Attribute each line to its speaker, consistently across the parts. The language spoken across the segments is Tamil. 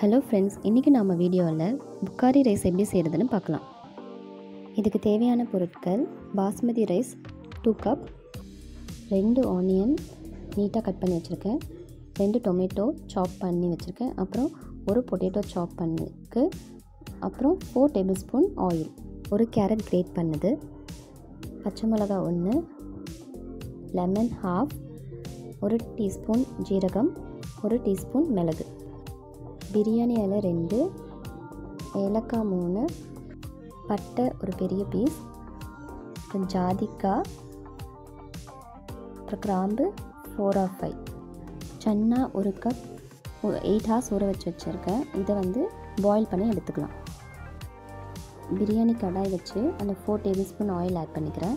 Speaker 1: ஹலோ ஃப்ரெண்ட்ஸ் இன்றைக்கி நாம் வீடியோவில் புக்காரி ரைஸ் எப்படி செய்கிறதுன்னு பார்க்கலாம் இதுக்கு தேவையான பொருட்கள் பாஸ்மதி ரைஸ் டூ கப் ரெண்டு ஆனியன் நீட்டாக கட் பண்ணி வச்சுருக்கேன் ரெண்டு டொமேட்டோ சாப் பண்ணி வச்சுருக்கேன் அப்புறம் ஒரு பொட்டேட்டோ சாப் பண்ணிருக்கு அப்புறம் ஃபோர் டேபிள் ஸ்பூன் ஆயில் ஒரு கேரட் கிரேட் பண்ணுது பச்சை மிளகா ஒன்று லெமன் ஹாஃப் ஒரு டீஸ்பூன் ஜீரகம் ஒரு டீஸ்பூன் மிளகு பிரியாணி இலை ரெண்டு ஏலக்காய் மூணு பட்டை ஒரு பெரிய பீஸ் அப்புறம் ஜாதிக்காய் அப்புறம் கிராம்பு ஃபோர் ஆர் ஃபைவ் சன்னா ஒரு கப் எயிட் ஹார்ஸ் ஊற வச்சு வச்சுருக்கேன் இதை வந்து பாயில் பண்ணி எடுத்துக்கலாம் பிரியாணி கடாய் வச்சு அதில் four tablespoon oil add பண்ணிக்கிறேன்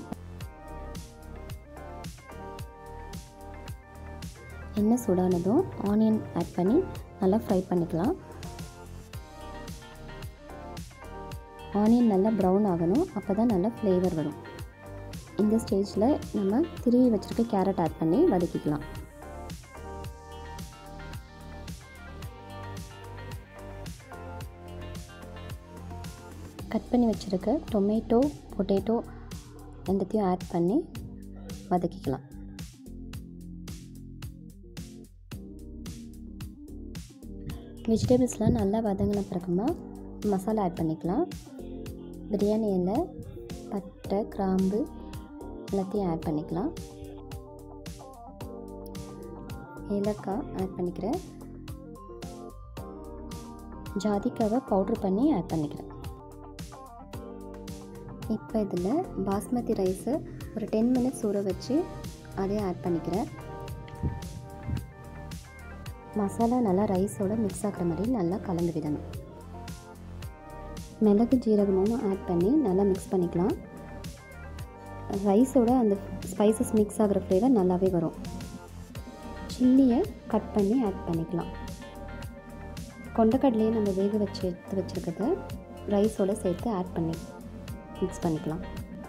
Speaker 1: எண்ணெய் சூடானதும் ஆனியன் ஆட் பண்ணி நல்லா ஃப்ரை பண்ணிக்கலாம் ஆனியன் நல்லா ப்ரௌன் ஆகணும் அப்போ தான் நல்லா ஃப்ளேவர் வரும் இந்த ஸ்டேஜில் நம்ம திருவி வச்சுருக்க கேரட் ஆட் பண்ணி வதக்கிக்கலாம் கட் பண்ணி வச்சுருக்க டொமேட்டோ பொட்டேட்டோ ரெண்டுத்தையும் ஆட் பண்ணி வதக்கிக்கலாம் வெஜிடபிள்ஸ்லாம் நல்லா வதங்கின பிறகுமா மசாலா ஆட் பண்ணிக்கலாம் பிரியாணி இலை பட்டை கிராம்பு எல்லாத்தையும் ஆட் பண்ணிக்கலாம் ஏலக்காய் ஆட் பண்ணிக்கிறேன் ஜாதிக்காவை பவுட்ரு பண்ணி ஆட் பண்ணிக்கிறேன் இப்போ இதில் பாஸ்மதி ரைஸை ஒரு டென் மினிட்ஸ் ஊற வச்சு அதையும் ஆட் பண்ணிக்கிறேன் மசாலா நல்லா ரைஸோட மிக்ஸ் ஆகிற மாதிரி நல்லா கலந்து விடணும் மிளகு ஜீரகமும் ஆட் பண்ணி நல்லா மிக்ஸ் பண்ணிக்கலாம் ரைஸோட அந்த ஸ்பைசஸ் மிக்ஸ் ஆகிற ஃப்ளேவர் நல்லாவே வரும் சில்லியை கட் பண்ணி ஆட் பண்ணிக்கலாம் கொண்டக்கடலையை நம்ம வேக வச்சு எடுத்து வச்சுருக்கிறத ரைஸோடு சேர்த்து ஆட் பண்ணி மிக்ஸ் பண்ணிக்கலாம்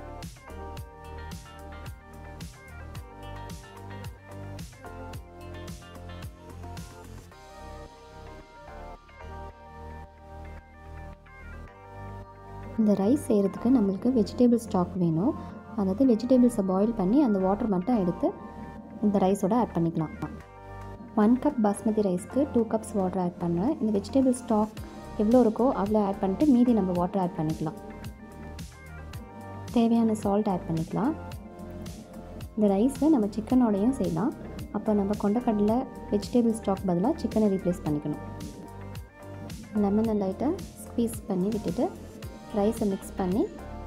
Speaker 1: இந்த ரைஸ் செய்கிறதுக்கு நம்மளுக்கு வெஜிடபிள் ஸ்டாக் வேணும் அதாவது வெஜிடபிள்ஸை பாயில் பண்ணி அந்த வாட்டர் மட்டும் எடுத்து இந்த ரைஸோட ஆட் பண்ணிக்கலாம் ஒன் கப் பாஸ்மதி ரைஸ்க்கு டூ கப்ஸ் வாட்டர் ஆட் பண்ணுறேன் இந்த வெஜிடபிள் ஸ்டாக் எவ்வளோ இருக்கோ அவ்வளோ ஆட் பண்ணிட்டு மீதி நம்ம வாட்டர் ஆட் பண்ணிக்கலாம் தேவையான சால்ட் ஆட் பண்ணிக்கலாம் இந்த ரைஸை நம்ம சிக்கனோடையும் செய்யலாம் அப்போ நம்ம கொண்டக்கடலை வெஜிடபிள் ஸ்டாக் பதிலாக சிக்கனை ரீப்ளேஸ் பண்ணிக்கணும் லெமனை லைட்டாக ஸ்க்வீஸ் பண்ணி விட்டுட்டு ரைஸை மிக்ஸ் பண்ணி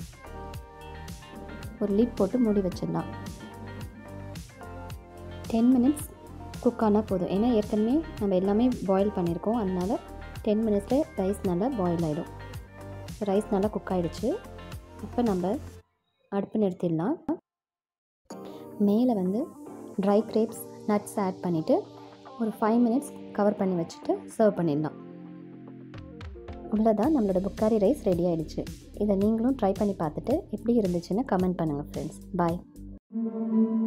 Speaker 1: ஒரு லிட் போட்டு மூடி வச்சிடலாம் டென் மினிட்ஸ் குக் ஆனால் போதும் ஏன்னா ஏற்கனவே நம்ம எல்லாமே பாயில் பண்ணியிருக்கோம் அதனால் டென் மினிட்ஸில் ரைஸ் நல்லா பாயில் ஆகிடும் ரைஸ் நல்லா குக் ஆகிடுச்சு இப்போ நம்ம அடுப்பு நிறுத்திடலாம் மேலே வந்து ட்ரை கிரேப்ஸ் நட்ஸ் ஆட் பண்ணிவிட்டு ஒரு ஃபைவ் மினிட்ஸ் கவர் பண்ணி வச்சுட்டு சர்வ் பண்ணிடலாம் உள்ளதான் நம்மளோட புக்காரி ரைஸ் ரெடி ஆகிடுச்சு இதை நீங்களும் ட்ரை பண்ணி பார்த்துட்டு எப்படி இருந்துச்சுன்னு கமெண்ட் பண்ணுங்கள் ஃப்ரெண்ட்ஸ் பாய்